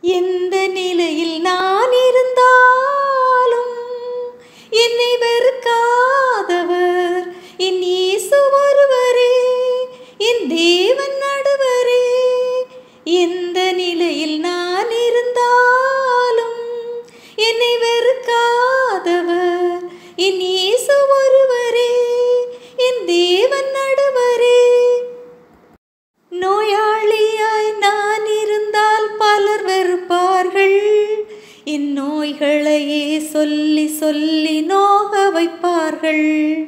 எந்த நிலையில் நான் இருந்தாலும் என்னை வெறுக்காதவர் என் இயேசு ஒருவரே என் தேவன் நடுவரே எந்த நிலையில் நான் இருந்தாலும் என்னை வெறுக்காதவர் என் இயேசு ஒருவரே என் தேவன் நடுவரே நோயாளியாய் நான் இருந்தால் பலர் வெறுப்பார்கள் என் நோய்களையே சொல்லி சொல்லி நோக வைப்பார்கள்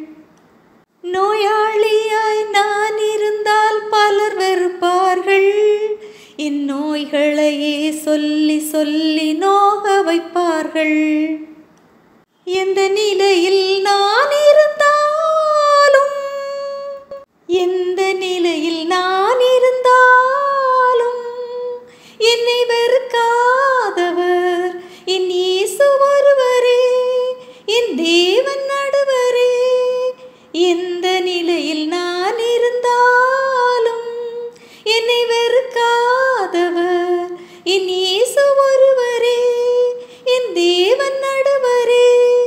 நோயாளியாய் நான் இருந்தால் பலர் வெறுப்பார்கள் என் நோய்களையே சொல்லி சொல்லி நோக வைப்பார்கள் எந்த நிலையில் நான் இருந்தாலும் எந்த நிலையில் நான் இருந்தாலும் என்னை வெறுக்காதவர் என் இயேசு ஒருவரே என் தேவன் நடுவரே எந்த நிலையில் நான் இருந்தாலும் என்னை வெறுக்காதவர் என் இயேசு ஒருவரே என் தேவன் நடுவரே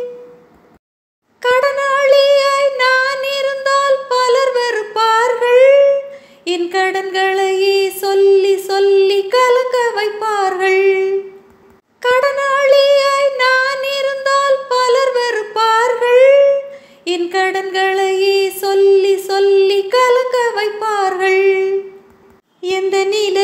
கடனாளியாய் நான் இருந்தால் பலர் வெறுப்பார்கள் என் கடன்களையே சொல்லி சொல்லி கலங்க வைப்பார்கள் கடனாளியாய் நான் இருந்தால் பலர் வெறுப்பார்கள் என் கடன்களையே சொல்லி சொல்லி கலங்க வைப்பார்கள் எந்த நிலை